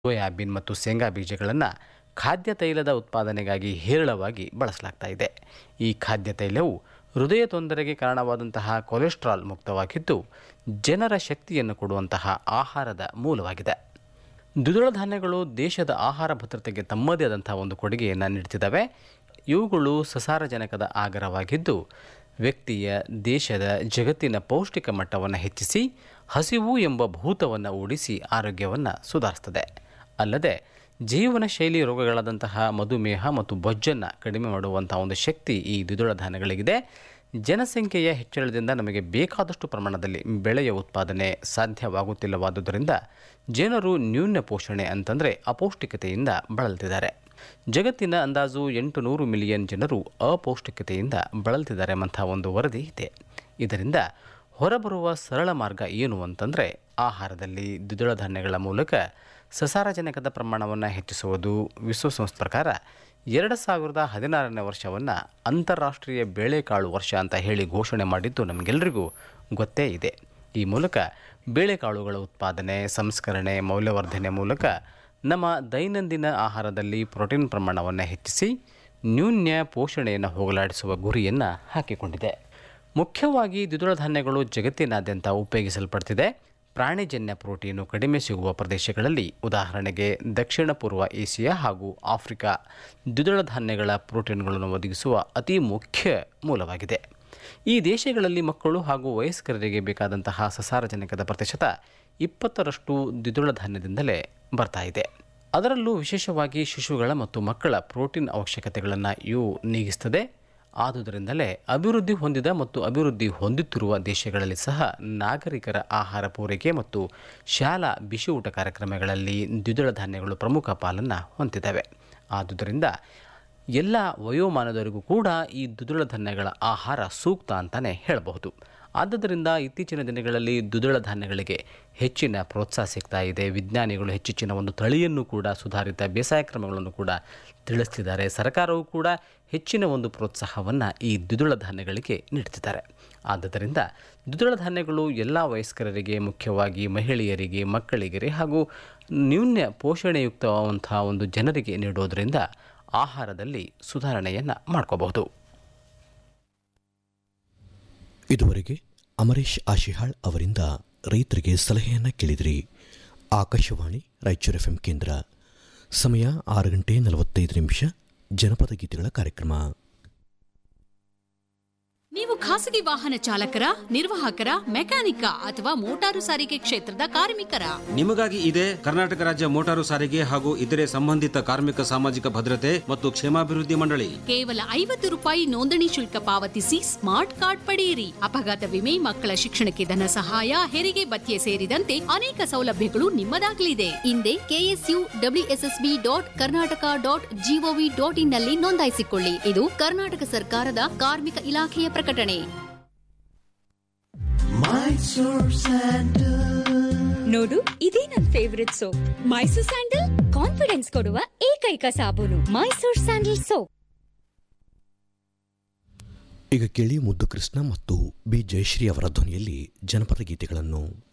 soybean ಮತ್ತು ಶೇಂಗಾ ಬೀಜಗಳನ್ನು ಖಾದ್ಯ ತೈಲದ ಉತ್ಪಾದನೆಗಾಗಿ ಹೇರಳವಾಗಿ ಬಳಸಲಾಗ್ತಾ ಇದೆ ಈ ಖಾದ್ಯ ತೈಲವು ಹೃದಯ ತೊಂದರೆಗೆ ಕಾರಣವಾದಂತಹ ಕೊಲೆಸ್ಟ್ರಾಲ್ ಮುಕ್ತವಾಗಿದ್ದು ಜನರ ಶಕ್ತಿಯನ್ನು ಕೊಡುವಂತಹ ಆಹಾರದ ಮೂಲವಾಗಿದೆ ದ್ವಿದಳ ಧಾನ್ಯಗಳು ದೇಶದ ಆಹಾರ ಭದ್ರತೆಗೆ ತಮ್ಮದೇ ಆದಂತಹ ಒಂದು ಕೊಡುಗೆಯನ್ನು ನೀಡುತ್ತಿದ್ದಾವೆ ಇವುಗಳು ಸಸಾರಜನಕದ ಆಗರವಾಗಿದ್ದು ವ್ಯಕ್ತಿಯ ದೇಶದ ಜಗತ್ತಿನ ಪೌಷ್ಟಿಕ ಮಟ್ಟವನ್ನು ಹೆಚ್ಚಿಸಿ ಹಸಿವು ಎಂಬ ಭೂತವನ್ನು ಓಡಿಸಿ ಆರೋಗ್ಯವನ್ನು ಸುಧಾರಿಸ್ತದೆ ಅಲ್ಲದೆ ಜೀವನ ಶೈಲಿ ರೋಗಗಳಾದಂತಹ ಮಧುಮೇಹ ಮತ್ತು ಬೊಜ್ಜನ್ನು ಕಡಿಮೆ ಮಾಡುವಂಥ ಒಂದು ಶಕ್ತಿ ಈ ದ್ವಿದಳ ಧಾನ್ಯಗಳಿಗಿದೆ ಜನಸಂಖ್ಯೆಯ ಹೆಚ್ಚಳದಿಂದ ನಮಗೆ ಬೇಕಾದಷ್ಟು ಪ್ರಮಾಣದಲ್ಲಿ ಬೆಳೆಯ ಉತ್ಪಾದನೆ ಸಾಧ್ಯವಾಗುತ್ತಿಲ್ಲವಾದುದರಿಂದ ಜನರು ನ್ಯೂನ ಪೋಷಣೆ ಅಂತಂದರೆ ಅಪೌಷ್ಟಿಕತೆಯಿಂದ ಬಳಲ್ತಿದ್ದಾರೆ ಜಗತ್ತಿನ ಅಂದಾಜು ಎಂಟು ನೂರು ಮಿಲಿಯನ್ ಜನರು ಅಪೌಷ್ಟಿಕತೆಯಿಂದ ಬಳಲ್ತಿದ್ದಾರೆ ಎಂಬಂಥ ಒಂದು ವರದಿ ಇದೆ ಇದರಿಂದ ಹೊರಬರುವ ಸರಳ ಮಾರ್ಗ ಏನು ಅಂತಂದರೆ ಆಹಾರದಲ್ಲಿ ದ್ವಿದಳ ಧಾನ್ಯಗಳ ಮೂಲಕ ಸಸಾರಜನಕದ ಪ್ರಮಾಣವನ್ನು ಹೆಚ್ಚಿಸುವುದು ವಿಶ್ವಸಂಸ್ಥೆ ಪ್ರಕಾರ ಎರಡು ಸಾವಿರದ ಹದಿನಾರನೇ ವರ್ಷವನ್ನು ಅಂತಾರಾಷ್ಟ್ರೀಯ ಬೇಳೆಕಾಳು ವರ್ಷ ಅಂತ ಹೇಳಿ ಘೋಷಣೆ ಮಾಡಿದ್ದು ನಮಗೆಲ್ಲರಿಗೂ ಗೊತ್ತೇ ಇದೆ ಈ ಮೂಲಕ ಬೇಳೆಕಾಳುಗಳ ಉತ್ಪಾದನೆ ಸಂಸ್ಕರಣೆ ಮೌಲ್ಯವರ್ಧನೆ ಮೂಲಕ ನಮ್ಮ ದೈನಂದಿನ ಆಹಾರದಲ್ಲಿ ಪ್ರೋಟೀನ್ ಪ್ರಮಾಣವನ್ನು ಹೆಚ್ಚಿಸಿ ನ್ಯೂನ್ಯ ಪೋಷಣೆಯನ್ನು ಹೋಗಲಾಡಿಸುವ ಗುರಿಯನ್ನು ಹಾಕಿಕೊಂಡಿದೆ ಮುಖ್ಯವಾಗಿ ದ್ವಿದಳ ಧಾನ್ಯಗಳು ಜಗತ್ತಿನಾದ್ಯಂತ ಉಪಯೋಗಿಸಲ್ಪಡ್ತಿದೆ ಪ್ರಾಣಿಜನ್ಯ ಪ್ರೋಟೀನು ಕಡಿಮೆ ಸಿಗುವ ಪ್ರದೇಶಗಳಲ್ಲಿ ಉದಾಹರಣೆಗೆ ದಕ್ಷಿಣ ಪೂರ್ವ ಏಷ್ಯಾ ಹಾಗೂ ಆಫ್ರಿಕಾ ದ್ವಿದಳ ಧಾನ್ಯಗಳ ಪ್ರೋಟೀನ್ಗಳನ್ನು ಒದಗಿಸುವ ಅತಿ ಮುಖ್ಯ ಮೂಲವಾಗಿದೆ ಈ ದೇಶಗಳಲ್ಲಿ ಮಕ್ಕಳು ಹಾಗೂ ವಯಸ್ಕರಿಗೆ ಬೇಕಾದಂತಹ ಸಸಾರಜನಕದ ಪ್ರತಿಶತ ಇಪ್ಪತ್ತರಷ್ಟು ದ್ವಿದಳ ಧಾನ್ಯದಿಂದಲೇ ಬರ್ತಾ ಇದೆ ಅದರಲ್ಲೂ ವಿಶೇಷವಾಗಿ ಶಿಶುಗಳ ಮತ್ತು ಮಕ್ಕಳ ಪ್ರೋಟೀನ್ ಅವಶ್ಯಕತೆಗಳನ್ನು ಇವು ನೀಗಿಸ್ತದೆ ಆದುದರಿಂದಲೇ ಅಭಿವೃದ್ಧಿ ಹೊಂದಿದ ಮತ್ತು ಅಭಿವೃದ್ಧಿ ಹೊಂದುತ್ತಿರುವ ದೇಶಗಳಲ್ಲಿ ಸಹ ನಾಗರಿಕರ ಆಹಾರ ಪೂರೈಕೆ ಮತ್ತು ಶಾಲಾ ಬಿಸಿ ಊಟ ಕಾರ್ಯಕ್ರಮಗಳಲ್ಲಿ ದ್ವಿದಳ ಧಾನ್ಯಗಳು ಪ್ರಮುಖ ಪಾಲನ್ನು ಹೊಂದಿದ್ದಾವೆ ಆದುದರಿಂದ ಎಲ್ಲ ವಯೋಮಾನದವರಿಗೂ ಕೂಡ ಈ ದ್ವಿದಳ ಧಾನ್ಯಗಳ ಆಹಾರ ಸೂಕ್ತ ಅಂತಲೇ ಹೇಳಬಹುದು ಆದ್ದರಿಂದ ಇತ್ತೀಚಿನ ದಿನಗಳಲ್ಲಿ ದ್ವಿದಳ ಧಾನ್ಯಗಳಿಗೆ ಹೆಚ್ಚಿನ ಪ್ರೋತ್ಸಾಹ ಸಿಗ್ತಾ ಇದೆ ವಿಜ್ಞಾನಿಗಳು ಹೆಚ್ಚೆಚ್ಚಿನ ಒಂದು ತಳಿಯನ್ನು ಕೂಡ ಸುಧಾರಿತ ಬೇಸಾಯ ಕ್ರಮಗಳನ್ನು ಕೂಡ ತಿಳಿಸ್ತಿದ್ದಾರೆ ಸರ್ಕಾರವು ಕೂಡ ಹೆಚ್ಚಿನ ಒಂದು ಪ್ರೋತ್ಸಾಹವನ್ನು ಈ ದ್ವಿದಳ ಧಾನ್ಯಗಳಿಗೆ ನೀಡ್ತಿದ್ದಾರೆ ಆದ್ದರಿಂದ ದ್ವಿದಳ ಧಾನ್ಯಗಳು ಎಲ್ಲ ವಯಸ್ಕರರಿಗೆ ಮುಖ್ಯವಾಗಿ ಮಹಿಳೆಯರಿಗೆ ಮಕ್ಕಳಿಗೆ ಹಾಗೂ ನ್ಯೂನ್ಯ ಪೋಷಣೆಯುಕ್ತವಂಥ ಒಂದು ಜನರಿಗೆ ನೀಡೋದರಿಂದ ಆಹಾರದಲ್ಲಿ ಸುಧಾರಣೆಯನ್ನು ಮಾಡ್ಕೋಬಹುದು ಇದುವರೆಗೆ ಅಮರೇಶ್ ಆಶಿಹಾಳ್ ಅವರಿಂದ ರೈತರಿಗೆ ಸಲಹೆಯನ್ನು ಕೇಳಿದ್ರಿ ಆಕಾಶವಾಣಿ ರಾಯಚೂರು ಎಫ್ ಕೇಂದ್ರ ಸಮಯ ಆರು ಗಂಟೆ ನಲವತ್ತೈದು ನಿಮಿಷ ಜನಪದ ಗೀತೆಗಳ ಕಾರ್ಯಕ್ರಮ ನೀವು ಖಾಸಗಿ ವಾಹನ ಚಾಲಕರ ನಿರ್ವಾಹಕರ ಮೆಕ್ಯಾನಿಕ ಅಥವಾ ಮೋಟಾರು ಸಾರಿಗೆ ಕ್ಷೇತ್ರದ ಕಾರ್ಮಿಕರ ನಿಮಗಾಗಿ ಇದೆ ಕರ್ನಾಟಕ ರಾಜ್ಯ ಮೋಟಾರು ಸಾರಿಗೆ ಹಾಗೂ ಇತರೆ ಸಂಬಂಧಿತ ಕಾರ್ಮಿಕ ಸಾಮಾಜಿಕ ಭದ್ರತೆ ಮತ್ತು ಕ್ಷೇಮಾಭಿವೃದ್ಧಿ ಮಂಡಳಿ ಕೇವಲ ಐವತ್ತು ರೂಪಾಯಿ ನೋಂದಣಿ ಶುಲ್ಕ ಪಾವತಿಸಿ ಸ್ಮಾರ್ಟ್ ಕಾರ್ಡ್ ಪಡೆಯಿರಿ ಅಪಘಾತ ವಿಮೆ ಮಕ್ಕಳ ಶಿಕ್ಷಣಕ್ಕೆ ಧನ ಸಹಾಯ ಹೆರಿಗೆ ಭತ್ಯೆ ಸೇರಿದಂತೆ ಅನೇಕ ಸೌಲಭ್ಯಗಳು ನಿಮ್ಮದಾಗಲಿದೆ ಹಿಂದೆ KSU WSSB dot Karnataka dot GOV dot in ನಲ್ಲಿ ನೋಂದಾಯಿಸಿಕೊಳ್ಳಿ ಇದು ಕರ್ನಾಟಕ ಸರ್ಕಾರದ ಕಾರ್ಮಿಕ ಇಲಾಖೆಯ ಪ್ರಕಟಣೆ ನೋಡು ಇದೇ ನನ್ favourite soap Mysore sandal confidence ಕೊಡುವ ಏಕೈಕ ಸಾಬೂನು ಮೈಸೂರ್ ಸ್ಯಾಂಡಲ್ ಸೋಪ್ ಈಗ ಕೇಳಿ ಮುದ್ದು ಕೃಷ್ಣ ಮತ್ತು ಬಿ ಜಯಶ್ರೀ ಅವರ ಧ್ವನಿಯಲ್ಲಿ ಜನಪದ ಗೀತೆಗಳನ್ನು